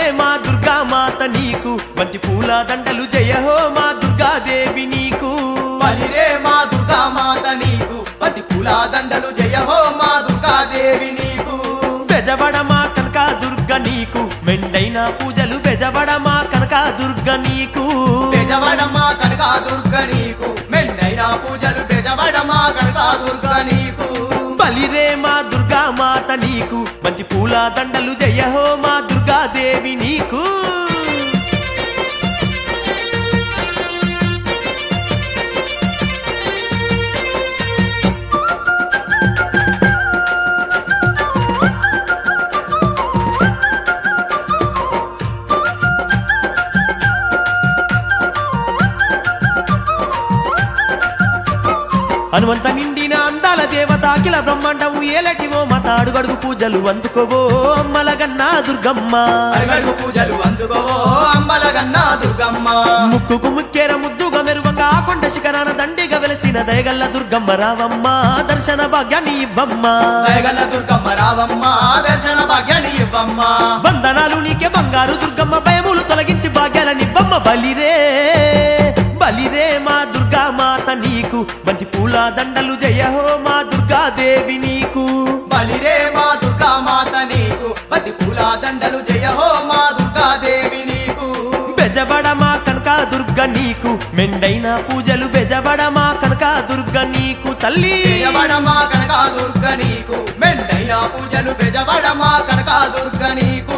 మా దుర్గా మాత నీకు బంతి పూల దండలు జయ హో మా దుర్గాదేవి నీకు బలిరే మా దుర్గా మాత నీకు పది పూల దండలు జయ హో మా దుర్గాదేవి నీకు బెజవడ మా కనక దుర్గ నీకు మెండైన పూజలు బెజవడ మా కనక దుర్గ నీకు బెజవడమా కనకా దుర్గ నీకు మెండైన పూజలు బెజవడమా కనకా దుర్గ నీకు బలిరే మా దుర్గా మాత నీకు బంతి పూల దండలు జయ హో మా దుర్గాదేవి నీకు హనుమంత నిండిన అందాల దేవత అఖిల బ్రహ్మాండము ఏలటివో మత అడుగడుగు పూజలు అందుకోవో అమ్మలగన్నా దుర్గమ్మ అడుగడుగు పూజలు అందుకోవో అంబలగన్న దుర్గమ్మ ముక్కుకు ముక్కేర ముద్దుగా మెరువంగా ఆ కొండ శిఖరాన దండిగా వెలసిన దయగల్ల దుర్గమ్మ రావమ్మ దర్శన భాగ్యాన్ని ఇవ్వమ్మ దయగల దుర్గమ్మ రావమ్మ దర్శన భాగ్యాన్ని ఇవ్వమ్మ వందనాలు నీకే బంగారు దుర్గమ్మ భయములు తొలగించి భాగ్యాలనివ్వమ్మ బలిరే బలిరే మా దుర్గా మాత నీకు బంతి పూల దండలు జయ హో మా దుర్గాదేవి నీకు బలిరే మా దుర్గా మాత నీకు పది పూల దండలు జయ హో మా దుర్గాదేవి నీకు బెజబడ మా కనక దుర్గ నీకు మెండైన పూజలు బెజబడ మా కనక దుర్గ నీకు తల్లి బెజవడమా కనకా దుర్గ నీకు మెండైన పూజలు బెజవడమా కనకా దుర్గ నీకు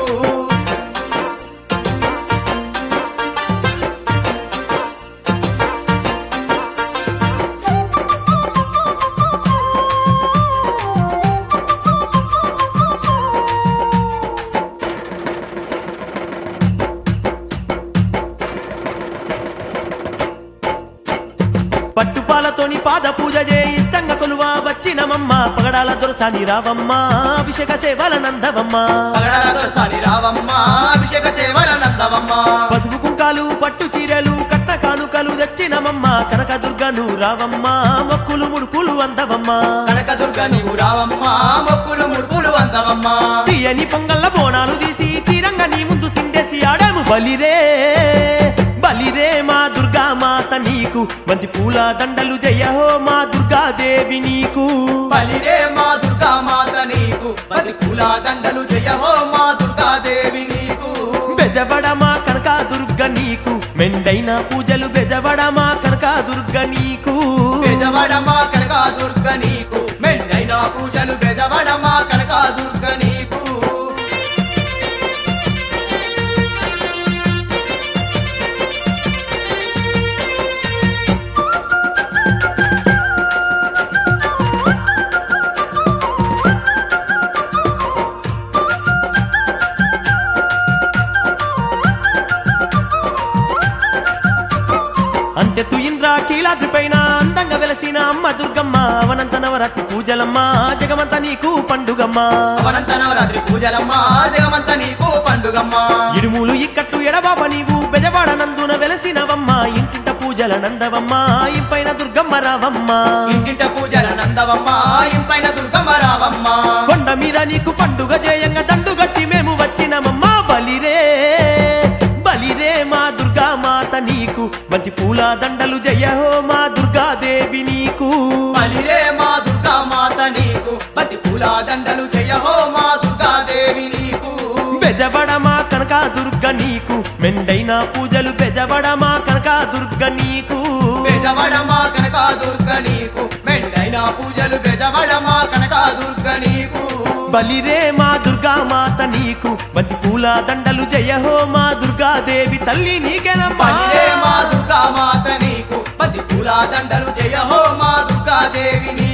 పట్టుపాలతోని పాద పూజ చే ఇష్టంగా కొలువా వచ్చినమమ్మ పగడాల దొరసాని రావమ్మ అభిషేక సేవల నందవమ్మ పగడాల దొరసాని రావమ్మ అభిషేక సేవల నందవమ్మ పసుపు కుంకాలు పట్టు చీరలు కట్న కానుకలు తెచ్చినమమ్మ కనక దుర్గను రావమ్మ మొక్కులు ముడుపులు అందవమ్మ కనక దుర్గ నీవు రావమ్మ మొక్కులు ముడుపులు అందవమ్మ తీయని పొంగల్ల బోనాలు తీసి తీరంగా నీ ముందు సిండేసి ఆడాము బలిరే బలిరే మా దుర్గా మాత నీకు బంతి పూల దండలు జయ హో మా దుర్గాదేవి నీకు బలిరే మా దుర్గా మాత నీకు పది పూల దండలు జయ హో మా దుర్గాదేవి నీకు బెజబడ మా కనక దుర్గ నీకు మెండైన పూజలు బెజబడ మా కనక దుర్గ నీకు బెజవడమా కనకా దుర్గ నీకు మెండైన పూజలు బెజవడమా కనకా దుర్గ నీకు అంతెత్తు ఇంద్ర కీలాద్రి పైన అందంగా వెలసిన అమ్మ దుర్గమ్మ అవనంత నవరాత్రి పూజలమ్మ జగమంత నీకు పండుగమ్మ అవనంత నవరాత్రి పూజలమ్మ జగమంత నీకు పండుగమ్మ ఇరుములు ఇక్కట్టు ఎడబాబ నీవు బెజవాడ నందున వెలసినవమ్మ ఇంటింట పూజల నందవమ్మ ఇంపైన దుర్గమ్మ రావమ్మ ఇంటింట పూజల నందవమ్మ ఇంపైన దుర్గమ్మ రావమ్మ కొండ మీద నీకు పండుగ జయంగా దండుగట్టి మేము వచ్చినమమ్మ బలిరే బలిరే మా దుర్గా మాత నీకు బంతి పూల దండలు జయ హో మా దుర్గాదేవి నీకు బలిరే మా దుర్గా మాత నీకు పతి పూల దండలు జయ హో మా దుర్గాదేవి నీకు బెజబడ మా కనక దుర్గ నీకు మెండైన పూజలు బెజబడ మా కనక దుర్గ నీకు బెజవడమా కనకా దుర్గ నీకు మెండైన పూజలు బెజవడమా కనకా దుర్గ నీకు బలిరే మా దుర్గా మాత నీకు బంతి పూల దండలు జయ హో మా దుర్గాదేవి తల్లి నీకేనమ్మా బలిరే మా దుర్గా మాత నీకు పతి పూల దండలు జయ హో మా దుర్గాదేవి నీకు